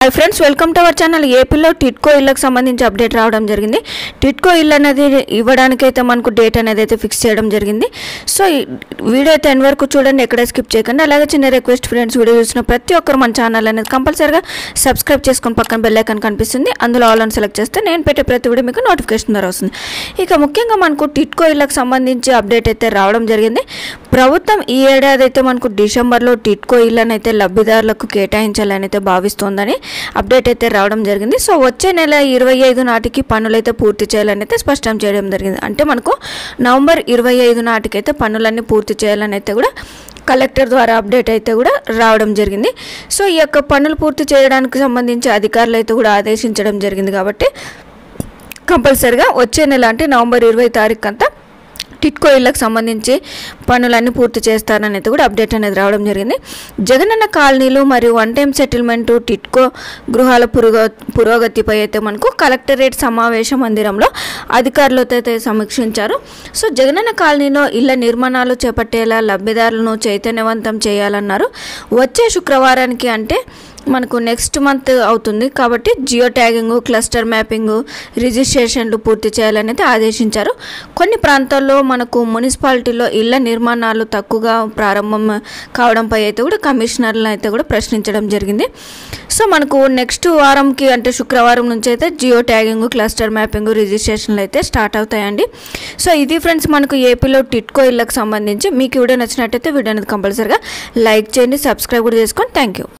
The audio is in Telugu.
hi friends welcome to our channel ఏపీలో టిట్కో ఇళ్ళకి సంబంధించి అప్డేట్ రావడం జరిగింది టిట్కో ఇల్లు అనేది ఇవ్వడానికైతే మనకు డేట్ అనేది అయితే ఫిక్స్ చేయడం జరిగింది సో ఈ వీడియో అయితే ఎన్ వరకు చూడండి ఎక్కడ స్కిప్ చేయకండి అలాగే చిన్న రిక్వెస్ట్ ఫ్రెండ్స్ వీడియో చూసిన ప్రతి ఒక్కరు మన ఛానల్ అనేది కంపల్సరీగా సబ్స్క్రైబ్ చేసుకొని పక్కన బెల్ ఐకాన్ కనిపిస్తుంది అందులో ఆల్ అని సెలెక్ట్ చేస్తే నేను పెట్టే ప్రతి వీడియో మీకు నోటిఫికేషన్ ద్వారా వస్తుంది ఇక ముఖ్యంగా మనకు టిట్కో ఇళ్ళకి సంబంధించి అప్డేట్ అయితే రావడం జరిగింది ప్రభుత్వం ఈ ఏడాది అయితే మనకు డిసెంబర్లో టిట్కో ఇళ్ళని అయితే లబ్ధిదారులకు కేటాయించాలని అయితే భావిస్తోందని అప్డేట్ అయితే రావడం జరిగింది సో వచ్చే నెల ఇరవై ఐదు నాటికి పనులు అయితే పూర్తి చేయాలని అయితే స్పష్టం చేయడం జరిగింది అంటే మనకు నవంబర్ ఇరవై ఐదు నాటికైతే పనులన్నీ పూర్తి చేయాలని అయితే కూడా కలెక్టర్ ద్వారా అప్డేట్ అయితే కూడా రావడం జరిగింది సో ఈ యొక్క పనులు పూర్తి చేయడానికి సంబంధించి అధికారులు అయితే కూడా ఆదేశించడం జరిగింది కాబట్టి కంపల్సరిగా వచ్చే నెల అంటే నవంబర్ ఇరవై తారీఖు అంతా టిట్కో ఇళ్ళకి సంబంధించి పనులన్నీ పూర్తి చేస్తారని అయితే కూడా అప్డేట్ అనేది రావడం జరిగింది జగనన్న కాలనీలు మరియు వన్ టైం సెటిల్మెంట్ టిట్కో గృహాల పురోగ పురోగతిపై అయితే మనకు కలెక్టరేట్ సమావేశ మందిరంలో అధికారులతో అయితే సమీక్షించారు సో జగనన్న కాలనీలో ఇళ్ల నిర్మాణాలు చేపట్టేలా లబ్ధిదారులను చైతన్యవంతం చేయాలన్నారు వచ్చే శుక్రవారానికి అంటే మనకు నెక్స్ట్ మంత్ అవుతుంది కాబట్టి జియో ట్యాగింగ్ క్లస్టర్ మ్యాపింగ్ రిజిస్ట్రేషన్లు పూర్తి చేయాలని అయితే ఆదేశించారు కొన్ని ప్రాంతాల్లో మనకు మున్సిపాలిటీలో ఇళ్ల నిర్మాణాలు తక్కువగా ప్రారంభం కావడంపై అయితే కూడా కమిషనర్లను అయితే కూడా ప్రశ్నించడం జరిగింది సో మనకు నెక్స్ట్ వారంకి అంటే శుక్రవారం నుంచి అయితే జియో ట్యాగింగ్ క్లస్టర్ మ్యాపింగ్ రిజిస్ట్రేషన్లు అయితే స్టార్ట్ అవుతాయండి సో ఇది ఫ్రెండ్స్ మనకు ఏపీలో టిట్కో ఇళ్ళకి సంబంధించి మీకు వీడియో నచ్చినట్టయితే వీడియో అనేది కంపల్సరీగా లైక్ చేయండి సబ్స్క్రైబ్ కూడా చేసుకోండి థ్యాంక్ యూ